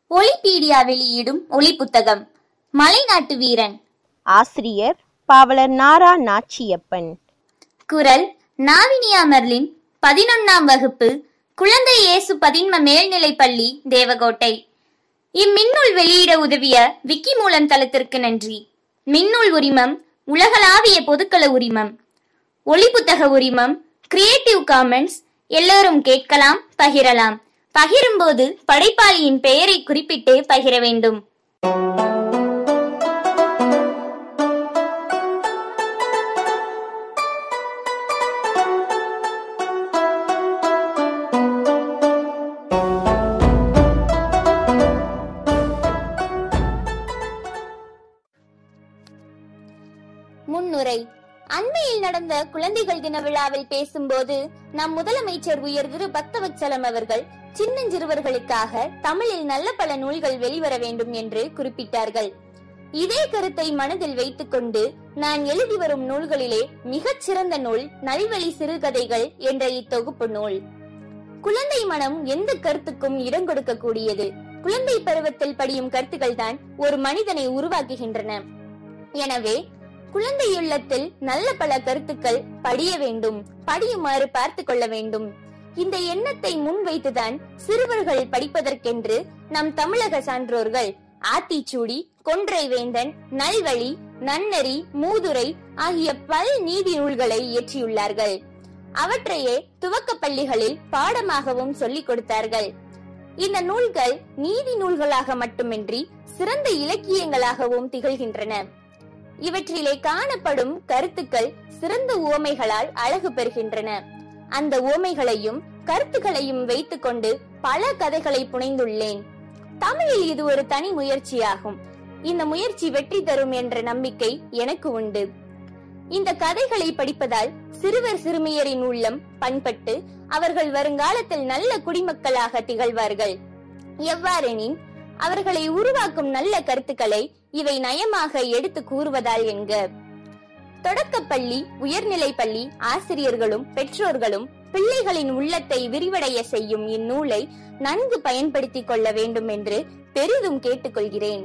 ஒலிபீடியா வெளியிடும் ஒலி புத்தகம் மலைநாட்டு வீரன் ஆசிரியர் பாவலர் நாரா நாச்சியப்பன் குரல் நாவினியா மெர்லின் பதினொன்னாம் வகுப்பு குழந்தை இயேசு பதின்ம மேல்நிலைப் பள்ளி தேவகோட்டை இம்மின்னூல் வெளியிட உதவிய விக்கி மூலம் தளத்திற்கு நன்றி மின்னூல் உரிமம் உலகளாவிய பொதுக்கள உரிமம் ஒளி புத்தக உரிமம் கிரியேட்டிவ் காமன்ஸ் எல்லோரும் கேட்கலாம் பகிரலாம் பகிரும்போது படைப்பாளியின் பெயரை குறிப்பிட்டு பகிர வேண்டும் முன்னுரை அண்மையில் நடந்த குழந்தைகள் தின விழாவில் பேசும்போது நம் முதலமைச்சர் உயர் திரு பக்தவத்சலம் அவர்கள் சின்னஞ்சிறுவர்களுக்காக தமிழில் நல்ல பல நூல்கள் வெளிவர வேண்டும் என்று குறிப்பிட்டார்கள் இதே கருத்தை மனதில் வைத்துக்கொண்டு நான் எழுதி வரும் நூல்களிலே மிகச் சிறந்த நூல் நல்வழி சிறுகதைகள் என்ற இத்தொகுப்பு நூல் குழந்தை மனம் எந்த கருத்துக்கும் இடம் கொடுக்கக்கூடியது குழந்தை பருவத்தில் படியும் கருத்துக்கள் தான் ஒரு மனிதனை உருவாக்குகின்றன எனவே குழந்தையுள்ளத்தில் நல்ல பல கருத்துக்கள் படிய வேண்டும் படியுமாறு பார்த்து கொள்ள வேண்டும் இந்த எண்ணத்தை முன்வைத்துதான் சிறுவர்கள் படிப்பதற்கென்று நம் தமிழக சான்றோர்கள் ஆத்திச்சூடி கொன்றை வேந்தன் நல்வழி நன்னெறி மூதுரை ஆகிய பல் நீதி நூல்களை இயற்றியுள்ளார்கள் அவற்றையே துவக்க பள்ளிகளில் பாடமாகவும் சொல்லிக் கொடுத்தார்கள் இந்த நூல்கள் நீதி நூல்களாக மட்டுமின்றி சிறந்த இலக்கியங்களாகவும் திகழ்கின்றன இவற்றிலே காணப்படும் கருத்துக்கள் சிறந்த உவமைகளால் அழகு பெறுகின்றன அந்த உவமைகளையும் கருத்துக்களையும் வைத்துக்கொண்டு பல கதைகளை புனைந்துள்ளேன் தமிழில் இது ஒரு தனி முயற்சியாகும் இந்த முயற்சி வெற்றி தரும் என்ற நம்பிக்கை எனக்கு உண்டு இந்த கதைகளை படிப்பதால் சிறுவர் சிறுமியரின் உள்ளம் பண்பட்டு அவர்கள் வருங்காலத்தில் நல்ல குடிமக்களாக திகழ்வார்கள் எவ்வாறெனின் அவர்களை உருவாக்கும் நல்ல கருத்துக்களை இவை நயமாக எடுத்து கூறுவதால் என்க தொடக்கப்பள்ளி உயர்நிலைப் பள்ளி ஆசிரியர்களும் பெற்றோர்களும் பிள்ளைகளின் உள்ளத்தை விரிவடைய செய்யும் இந்நூலை நன்கு பயன்படுத்திக் கொள்ள வேண்டும் என்று பெரிதும் கேட்டுக்கொள்கிறேன்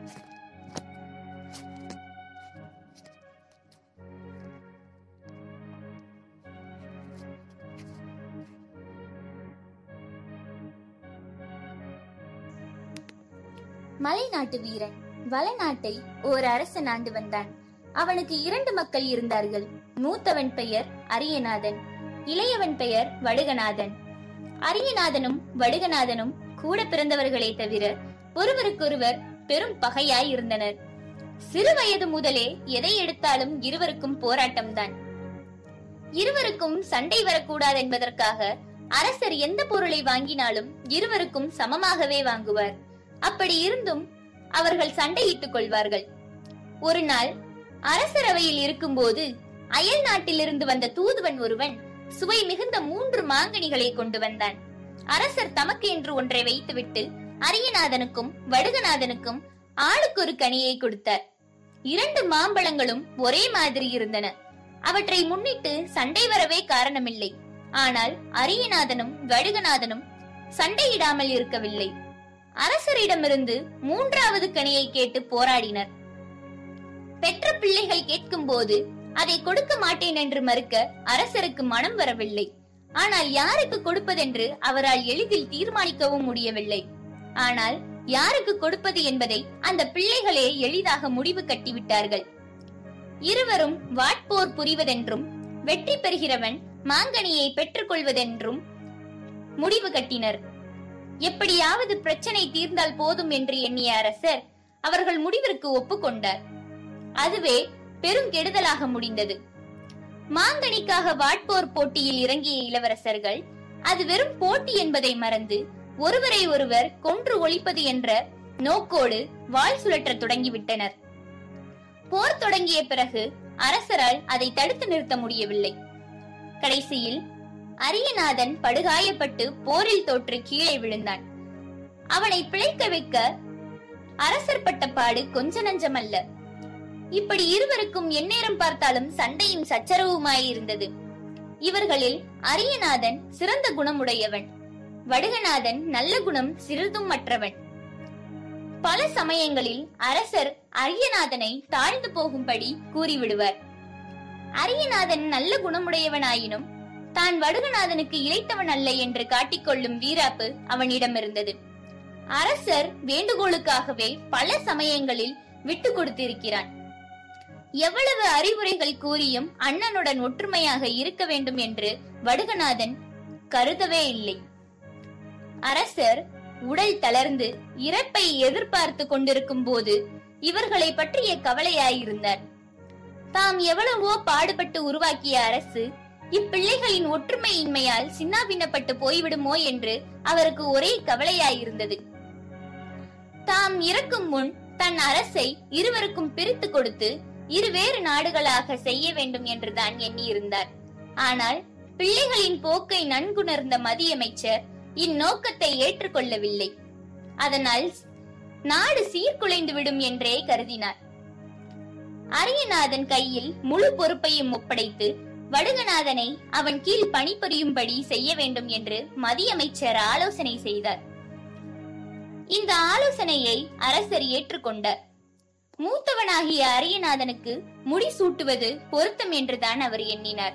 மலைநாட்டு வீரன் வளநாட்டை ஓர் அரசன் ஆண்டு வந்தான் அவனுக்கு இரண்டு மக்கள் இருந்தார்கள் மூத்தவன் பெயர் அரியநாதன் இளையவன் பெயர் வடுகநாதன் அரியநாதனும் வடுகநாதனும் கூட பிறந்தவர்களே தவிர ஒருவருக்கொருவர் பெரும் பகையாய் இருந்தனர் சிறு வயது முதலே எதை எடுத்தாலும் இருவருக்கும் போராட்டம்தான் இருவருக்கும் சண்டை வரக்கூடாது என்பதற்காக அரசர் எந்த பொருளை வாங்கினாலும் இருவருக்கும் சமமாகவே வாங்குவார் அப்படி இருந்தும் அவர்கள் சண்டையிட்டுக் கொள்வார்கள் ஒரு நாள் அரசரவையில் இருக்கும்போது அயல் நாட்டிலிருந்து வந்த தூதுவன் ஒருவன் சுவை மிகுந்த மூன்று மாங்கனிகளை கொண்டு வந்தான் அரசர் தமக்கு என்று ஒன்றை வைத்துவிட்டு அரியநாதனுக்கும் வடுகநாதனுக்கும் ஆளுக்கு ஒரு கனியை கொடுத்தார் இரண்டு மாம்பழங்களும் ஒரே மாதிரி இருந்தன அவற்றை முன்னிட்டு சண்டை வரவே காரணமில்லை ஆனால் அரியநாதனும் வடுகநாதனும் சண்டையிடாமல் இருக்கவில்லை அரசரிடமிருந்து மூன்றாவது கனியை கேட்டு போராடினர் பெற்ற பிள்ளைகள் கேட்கும் போது அதை கொடுக்க மாட்டேன் என்று மறுக்க அரசருக்கு மனம் வரவில்லை ஆனால் யாருக்கு கொடுப்பதென்று அவரால் எளிதில் தீர்மானிக்கவும் முடியவில்லை ஆனால் யாருக்கு கொடுப்பது என்பதை அந்த பிள்ளைகளே எளிதாக முடிவு கட்டிவிட்டார்கள் இருவரும் வாட்போர் புரிவதென்றும் வெற்றி பெறுகிறவன் மாங்கனியை பெற்றுக் கொள்வதென்றும் முடிவு கட்டினர் எப்படியாவது பிரச்சனை தீர்ந்தால் போதும் என்று எண்ணிய அரசர் அவர்கள் முடிவிற்கு ஒப்புக்கொண்டார் அதுவே பெருங்கெடுதலாக முடிந்தது மாங்கனிக்காக வாட்போர் போட்டியில் இறங்கிய இளவரசர்கள் அது வெறும் போட்டி என்பதை மறந்து ஒருவரை ஒருவர் கொன்று ஒழிப்பது என்ற நோக்கோடு வாள் சுழற்ற தொடங்கிவிட்டனர் போர் தொடங்கிய பிறகு அரசரால் அதை தடுத்து நிறுத்த முடியவில்லை கடைசியில் அரியநாதன் படுகாயப்பட்டு போரில் தோற்று கீழே விழுந்தான் அவனை பிழைக்க வைக்க அரசர் பட்ட பாடு கொஞ்ச நஞ்சமல்ல இப்படி இருவருக்கும் எந்நேரம் பார்த்தாலும் சண்டையும் சச்சரவுமாயிருந்தது இவர்களில் அரியநாதன் சிறந்த குணமுடையவன் வடுகநாதன் நல்ல குணம் சிறிதும் மற்றவன் பல சமயங்களில் அரசர் அரியநாதனை தாழ்ந்து போகும்படி கூறிவிடுவார் அரியநாதன் நல்ல குணமுடையவனாயினும் தான் வடுகநாதனுக்கு இழைத்தவன் அல்ல என்று காட்டிக்கொள்ளும் வீராப்பு அவனிடம் இருந்தது அரசர் வேண்டுகோளுக்காகவே பல சமயங்களில் விட்டு கொடுத்திருக்கிறான் எவ்வளவு அறிவுரைகள் கூறியும் அண்ணனுடன் ஒற்றுமையாக இருக்க வேண்டும் என்று வடுகநாதன் கருதவே இல்லை அரசர் உடல் தளர்ந்து இறப்பை எதிர்பார்த்து கொண்டிருக்கும் போது இவர்களை பற்றிய கவலையாயிருந்தார் தாம் எவ்வளவோ பாடுபட்டு உருவாக்கிய அரசு இப்பிள்ளைகளின் ஒற்றுமையின்மையால் சின்னாபின்னப்பட்டு போய்விடுமோ என்று அவருக்கு ஒரே கவலையாயிருந்தது தாம் இறக்கும் முன் தன் அரசை இருவருக்கும் பிரித்து கொடுத்து இருவேறு நாடுகளாக செய்ய வேண்டும் என்றுதான் எண்ணியிருந்தார் ஆனால் பிள்ளைகளின் போக்கை நன்குணர்ந்த மதியமைச்சர் இந்நோக்கத்தை ஏற்றுக்கொள்ளவில்லை அதனால் நாடு சீர்குலைந்து விடும் என்றே கருதினார் அரியநாதன் கையில் முழு பொறுப்பையும் ஒப்படைத்து வடுகநாதனை அவன் கீழ் பணிபுரியும்படி செய்ய வேண்டும் என்று மதியமைச்சர் ஆலோசனை செய்தார் இந்த ஆலோசனையை அரசர் ஏற்றுக்கொண்டார் மூத்தவனாகிய அரியநாதனுக்கு முடிசூட்டுவது பொருத்தம் என்றுதான் அவர் எண்ணினார்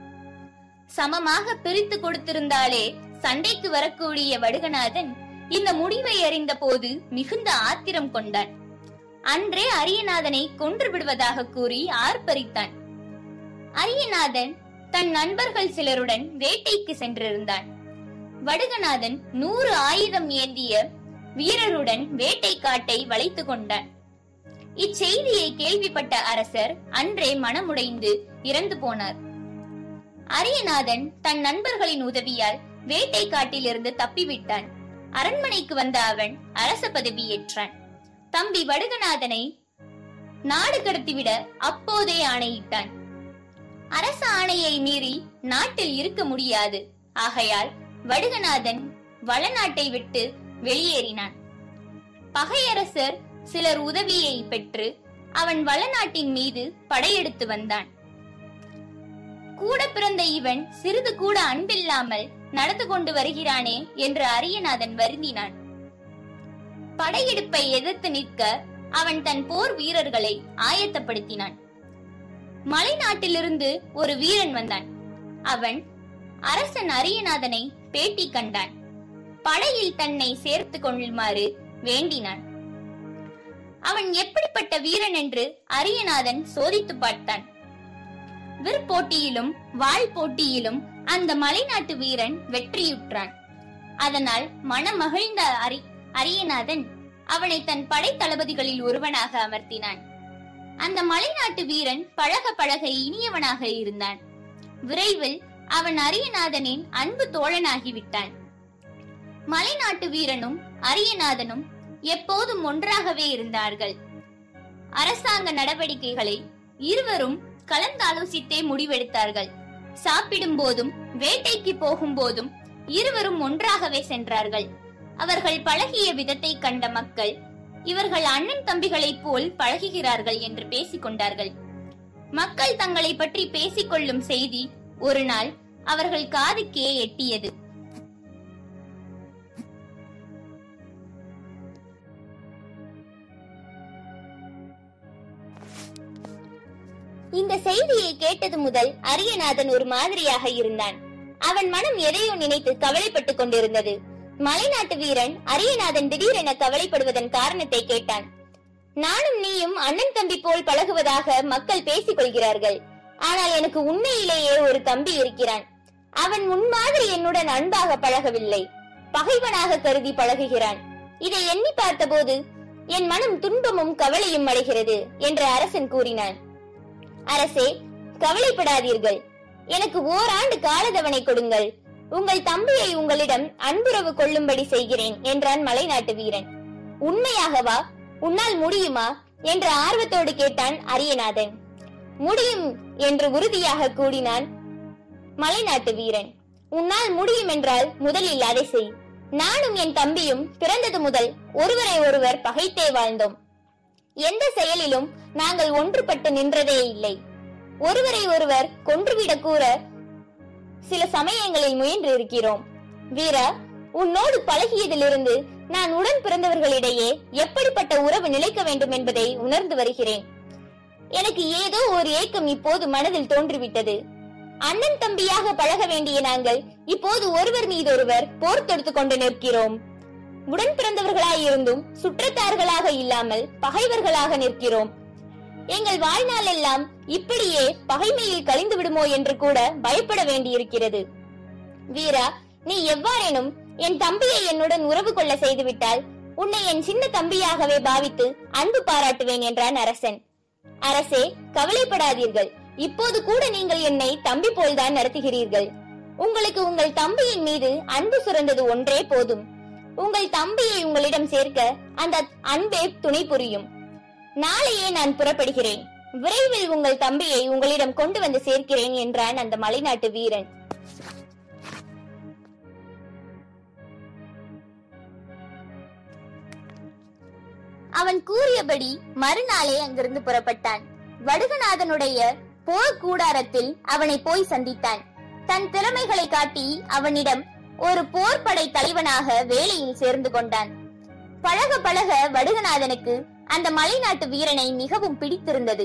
சமமாக பிரித்து கொடுத்திருந்தாலே சண்டைக்கு வரக்கூடிய வடுகநாதன் இந்த முடிவை அறிந்த போது மிகுந்த ஆத்திரம் கொண்டான் அன்றே அரியநாதனை கொன்று விடுவதாக கூறி ஆர்ப்பரித்தான் அரியநாதன் தன் நண்பர்கள் சிலருடன் வேட்டைக்கு சென்றிருந்தான் வடுகநாதன் நூறு ஆயுதம் ஏந்திய வீரருடன் வேட்டை காட்டை வளைத்துக் கொண்டான் இச்செய்தியை கேள்விப்பட்ட அரசர் அன்றே மனமுடைந்து இறந்து போனார் அரியநாதன் தன் நண்பர்களின் உதவியால் வேட்டை காட்டிலிருந்து தப்பிவிட்டான் அரண்மனைக்கு வந்த அவன் அரச பதவி ஏற்றான் தம்பி வடுகநாதனை நாடு கடத்திவிட அப்போதே ஆணையிட்டான் அரச ஆணையை மீறி நாட்டில் இருக்க முடியாது ஆகையால் வடுகநாதன் வளநாட்டை விட்டு வெளியேறினான் பகையரசர் சிலர் உதவியை பெற்று அவன் வளநாட்டின் மீது படையெடுத்து வந்தான் கூட பிறந்த இவன் சிறிது கூட அன்பில்லாமல் நடந்து கொண்டு வருகிறானே என்று அரியநாதன் வருந்தினான் படையெடுப்பை எதிர்த்து நிற்க அவன் தன் போர் வீரர்களை ஆயத்தப்படுத்தினான் மலைநாட்டிலிருந்து ஒரு வீரன் வந்தான் அவன் அரசன் அரியநாதனை பேட்டி கண்டான் படையில் தன்னை சேர்த்து கொள்ளுமாறு வேண்டினான் அவன் எப்படிப்பட்ட வீரன் என்று அரியநாதன் சோதித்து பார்த்தான் விற்போட்டியிலும் வாழ் போட்டியிலும் அந்த மலைநாட்டு வீரன் வெற்றியுற்றான் அதனால் மனமகிழ்ந்த அரி அரியநாதன் அவனை தன் படை தளபதிகளில் ஒருவனாக அமர்த்தினான் அந்த மலைநாட்டு வீரன் பழக பழக இனியவனாக இருந்தான் விரைவில் அவன் அரியநாதனின் அன்பு தோழனாகிவிட்டான் மலைநாட்டு வீரனும் அரியநாதனும் எப்போதும் ஒன்றாகவே இருந்தார்கள் அரசாங்க நடவடிக்கைகளை இருவரும் கலந்தாலோசித்தே முடிவெடுத்தார்கள் சாப்பிடும் போதும் வேட்டைக்கு போகும் போதும் இருவரும் ஒன்றாகவே சென்றார்கள் அவர்கள் பழகிய விதத்தை கண்ட மக்கள் இவர்கள் அண்ணன் தம்பிகளைப் போல் பழகுகிறார்கள் என்று பேசிக் கொண்டார்கள் மக்கள் தங்களை பற்றி பேசிக்கொள்ளும் செய்தி ஒரு நாள் அவர்கள் காதுக்கே எட்டியது இந்த செய்தியை கேட்டது முதல் அரியநாதன் ஒரு மாதிரியாக இருந்தான் அவன் மனம் எதையோ நினைத்து கவலைப்பட்டுக் கொண்டிருந்தது மலைநாட்டு வீரன் அரியநாதன் திடீரென கவலைப்படுவதன் காரணத்தை கேட்டான் நானும் நீயும் அண்ணன் தம்பி போல் பழகுவதாக மக்கள் பேசிக் கொள்கிறார்கள் ஆனால் எனக்கு உண்மையிலேயே ஒரு தம்பி இருக்கிறான் அவன் முன்மாதிரி என்னுடன் அன்பாக பழகவில்லை பகைவனாக கருதி பழகுகிறான் இதை எண்ணி பார்த்தபோது என் மனம் துன்பமும் கவலையும் அடைகிறது என்று அரசன் கூறினான் அரசே கவலைப்படாதீர்கள் எனக்கு ஓராண்டு காலதவணை கொடுங்கள் உங்கள் தம்பியை உங்களிடம் அன்புறவு கொள்ளும்படி செய்கிறேன் என்றான் மலைநாட்டு வீரன் உண்மையாகவா உன்னால் முடியுமா என்று ஆர்வத்தோடு கேட்டான் அரியநாதன் முடியும் என்று உறுதியாக கூறினான் மலைநாட்டு வீரன் உன்னால் முடியும் என்றால் முதலில் அதை செய் நானும் என் தம்பியும் பிறந்தது முதல் ஒருவரை ஒருவர் பகைத்தே வாழ்ந்தோம் எந்த செயலிலும் நாங்கள் ஒன்றுபட்டு நின்றதே இல்லை ஒருவரை ஒருவர் கொன்றுவிடக் கூற சில சமயங்களில் முயன்று இருக்கிறோம் வீரா உன்னோடு பழகியதிலிருந்து நான் உடன் பிறந்தவர்களிடையே எப்படிப்பட்ட உறவு நிலைக்க வேண்டும் என்பதை உணர்ந்து வருகிறேன் எனக்கு ஏதோ ஒரு ஏக்கம் இப்போது மனதில் தோன்றிவிட்டது அண்ணன் தம்பியாக பழக வேண்டிய நாங்கள் இப்போது ஒருவர் மீது ஒருவர் போர் தொடுத்துக் கொண்டு நிற்கிறோம் உடன் பிறந்தவர்களாயிருந்தும் சுற்றத்தார்களாக இல்லாமல் பகைவர்களாக நிற்கிறோம் எங்கள் வாழ்நாள் எல்லாம் இப்படியே பகைமையில் கழிந்து விடுமோ என்று கூட பயப்பட வேண்டியிருக்கிறது வீரா நீ எவ்வாறேனும் என் தம்பியை என்னுடன் உறவு கொள்ள செய்துவிட்டால் உன்னை என் சின்ன தம்பியாகவே பாவித்து அன்பு பாராட்டுவேன் என்றான் அரசன் அரசே கவலைப்படாதீர்கள் இப்போது கூட நீங்கள் என்னை தம்பி போல்தான் நடத்துகிறீர்கள் உங்களுக்கு உங்கள் தம்பியின் மீது அன்பு சுரந்தது ஒன்றே போதும் உங்கள் தம்பியை உங்களிடம் சேர்க்க அந்த அன்பே துணை புரியும் நாளையே நான் புறப்படுகிறேன் விரைவில் உங்கள் தம்பியை உங்களிடம் கொண்டு வந்து சேர்க்கிறேன் என்றான் அந்த மலைநாட்டு வீரன் அவன் கூறியபடி மறுநாளே அங்கிருந்து புறப்பட்டான் வடுகநாதனுடைய போர் கூடாரத்தில் அவனை போய் சந்தித்தான் தன் திறமைகளை காட்டி அவனிடம் ஒரு போர்ப்படை தலைவனாக வேலையில் சேர்ந்து கொண்டான் பழக பழக வடுகநாதனுக்கு அந்த மலைநாட்டு வீரனை மிகவும் பிடித்திருந்தது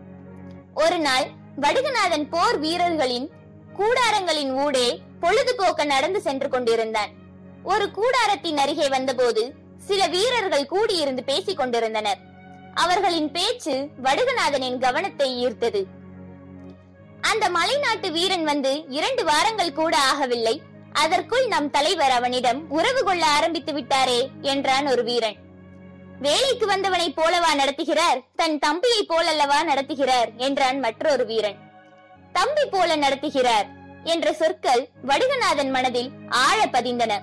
ஒரு நாள் வடுகநாதன் போர் வீரர்களின் கூடாரங்களின் ஊடே பொழுதுபோக்க நடந்து சென்று கொண்டிருந்தான் ஒரு கூடாரத்தின் அருகே வந்தபோது சில வீரர்கள் கூடியிருந்து பேசிக் கொண்டிருந்தனர் அவர்களின் பேச்சு வடுகநாதனின் கவனத்தை ஈர்த்தது அந்த மலைநாட்டு வீரன் வந்து இரண்டு வாரங்கள் கூட ஆகவில்லை அதற்குள் நம் தலைவர் அவனிடம் உறவு கொள்ள ஆரம்பித்து விட்டாரே என்றான் ஒரு வீரன் வேலைக்கு வந்தவனை போலவா நடத்துகிறார் தன் தம்பியை போலல்லவா நடத்துகிறார் என்றான் மற்றொரு வீரன் தம்பி போல நடத்துகிறார் என்ற சொற்கள் வடுகநாதன் மனதில் ஆழ பதிந்தன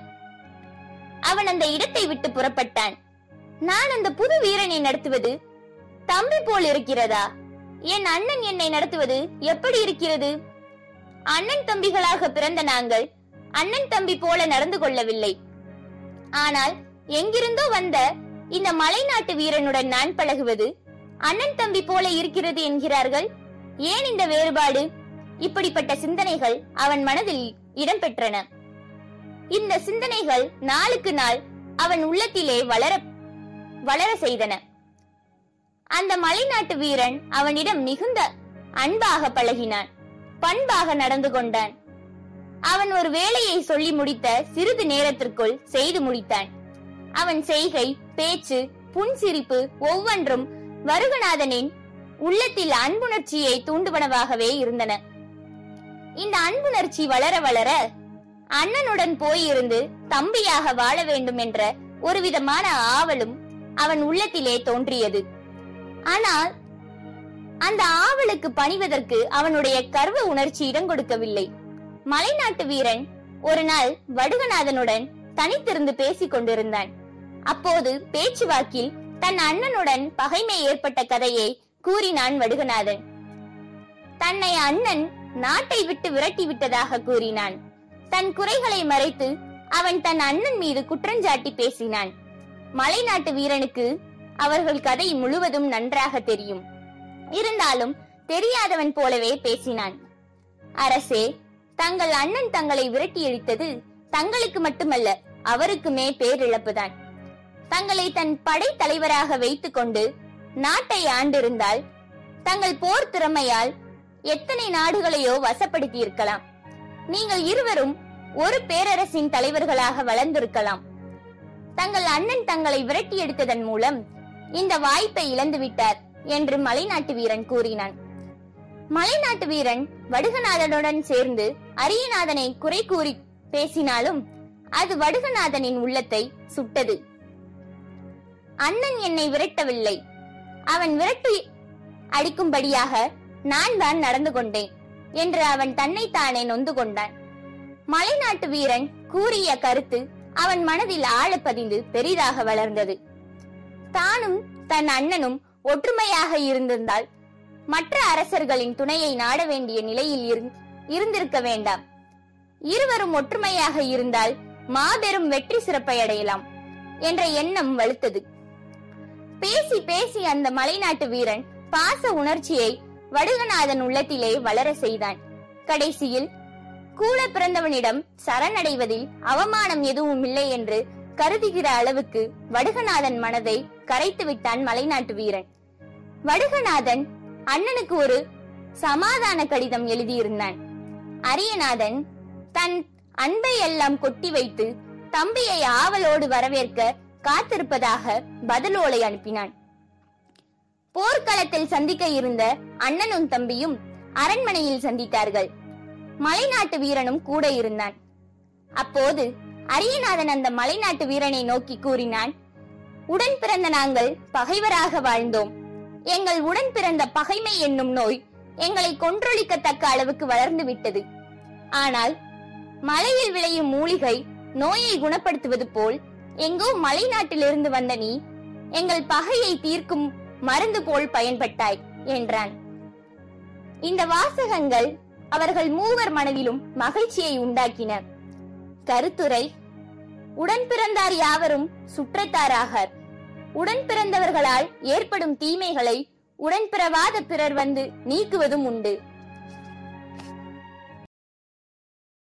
அவன் அந்த இடத்தை விட்டு புறப்பட்டான் நான் அந்த புது வீரனை நடத்துவது தம்பி போல் இருக்கிறதா என் அண்ணன் என்னை நடத்துவது எப்படி இருக்கிறது அண்ணன் தம்பிகளாக பிறந்த நாங்கள் அண்ணன் தம்பி போல நடந்து கொள்ளவில்லை ஆனால் எங்கிருந்தோ வந்த இந்த மலைநாட்டு வீரனுடன் நான் பழகுவது அண்ணன் தம்பி போல இருக்கிறது என்கிறார்கள் ஏன் இந்த வேறுபாடு இப்படிப்பட்ட சிந்தனைகள் அவன் மனதில் இடம்பெற்றன இந்த சிந்தனைகள் நாளுக்கு நாள் அவன் உள்ளத்திலே வளர வளர செய்தன அந்த மலைநாட்டு வீரன் அவனிடம் மிகுந்த அன்பாக பழகினான் பண்பாக நடந்து கொண்டான் அவன் ஒரு வேலையை சொல்லி முடித்த சிறிது நேரத்திற்குள் செய்து முடித்தான் அவன் செய்கை பேச்சு புன்சிரிப்பு ஒவ்வொன்றும் வருகநாதனின் உள்ளத்தில் அன்புணர்ச்சியை தூண்டுவனவாகவே இருந்தன இந்த அன்புணர்ச்சி வளர வளர அண்ணனுடன் போயிருந்து தம்பியாக வாழ வேண்டும் என்ற ஒரு விதமான ஆவலும் அவன் உள்ளத்திலே தோன்றியது ஆனால் அந்த ஆவலுக்கு பணிவதற்கு அவனுடைய கர்வ உணர்ச்சி இடம் கொடுக்கவில்லை மலைநாட்டு வீரன் ஒரு நாள் வடுகநாதனுடன் தனித்திருந்து பேசிக் கொண்டிருந்தான் அப்போது பேச்சுவாக்கில் தன் அண்ணனுடன் பகைமை ஏற்பட்ட கதையை கூறினான் வடுகநாதன் தன்னை அண்ணன் நாட்டை விட்டு விரட்டி விட்டதாக கூறினான் தன் குறைகளை மறைத்து அவன் தன் அண்ணன் மீது குற்றஞ்சாட்டி பேசினான் மலைநாட்டு வீரனுக்கு அவர்கள் கதை முழுவதும் நன்றாக தெரியும் இருந்தாலும் தெரியாதவன் போலவே பேசினான் அரசே தங்கள் அண்ணன் தங்களை விரட்டி அடித்தது தங்களுக்கு மட்டுமல்ல அவருக்குமே பேரிழப்புதான் தங்களை தன் படை தலைவராக வைத்துக் கொண்டு நாட்டை ஆண்டிருந்தால் தங்கள் போர் திறமையால் எத்தனை நாடுகளையோ வசப்படுத்தி இருக்கலாம் நீங்கள் இருவரும் ஒரு பேரரசின் தலைவர்களாக வளர்ந்திருக்கலாம் தங்கள் அண்ணன் தங்களை விரட்டி எடுத்ததன் மூலம் இந்த வாய்ப்பை இழந்து விட்டார் என்று மலைநாட்டு வீரன் கூறினான் மலைநாட்டு வீரன் வடுகநாதனுடன் சேர்ந்து அரியநாதனை குறை கூறி பேசினாலும் அது வடுகநாதனின் உள்ளத்தை சுட்டது அண்ணன் என்னை விரட்டவில்லை அவன் விரட்டி அடிக்கும்படியாக நான் தான் நடந்து கொண்டேன் என்று அவன் தன்னைத்தானே நொந்து கொண்டான் மலைநாட்டு வீரன் கூறிய கருத்து அவன் மனதில் ஆழ பதிந்து பெரிதாக வளர்ந்தது தானும் தன் அண்ணனும் ஒற்றுமையாக இருந்திருந்தால் மற்ற அரசர்களின் துணையை நாட வேண்டிய நிலையில் இருந்- இருந்திருக்க வேண்டாம் இருவரும் ஒற்றுமையாக இருந்தால் மாபெரும் வெற்றி சிறப்பை அடையலாம் என்ற எண்ணம் வலுத்தது பேசி பேசி அந்த மலைநாட்டு வீரன் பாச உணர்ச்சியை வடுகநாதன் உள்ளத்திலே வளர செய்தான் கடைசியில் கூட பிறந்தவனிடம் சரணடைவதில் அவமானம் எதுவும் இல்லை என்று கருதுகிற அளவுக்கு வடுகநாதன் மனதை கரைத்து விட்டான் மலைநாட்டு வீரன் வடுகநாதன் அண்ணனுக்கு ஒரு சமாதான கடிதம் எழுதியிருந்தான் அரியநாதன் தன் அன்பை எல்லாம் கொட்டி வைத்து தம்பியை ஆவலோடு வரவேற்க காத்திருப்பதாக பதிலோலை அனுப்பினான் போர்க்களத்தில் சந்திக்க இருந்த அண்ணனும் தம்பியும் அரண்மனையில் சந்தித்தார்கள் மலைநாட்டு வீரனும் கூட இருந்தான் அப்போது அரியநாதன் அந்த மலைநாட்டு வீரனை நோக்கி கூறினான் உடன் பிறந்த நாங்கள் பகைவராக வாழ்ந்தோம் எங்கள் உடன் பிறந்த பகைமை என்னும் நோய் எங்களை கொன்றொழிக்கத்தக்க அளவுக்கு வளர்ந்து விட்டது ஆனால் மலையில் விளையும் மூலிகை நோயை குணப்படுத்துவது போல் எங்கோ மலைநாட்டிலிருந்து வந்த நீ எங்கள் பகையை தீர்க்கும் மருந்து போல் பயன்பட்டாய் என்றான் இந்த வாசகங்கள் அவர்கள் மூவர் மனதிலும் மகிழ்ச்சியை உண்டாக்கின கருத்துரை உடன் பிறந்தார் யாவரும் சுற்றத்தாராகார் உடன் பிறந்தவர்களால் ஏற்படும் தீமைகளை உடன் பிறவாத பிறர் வந்து நீக்குவதும் உண்டு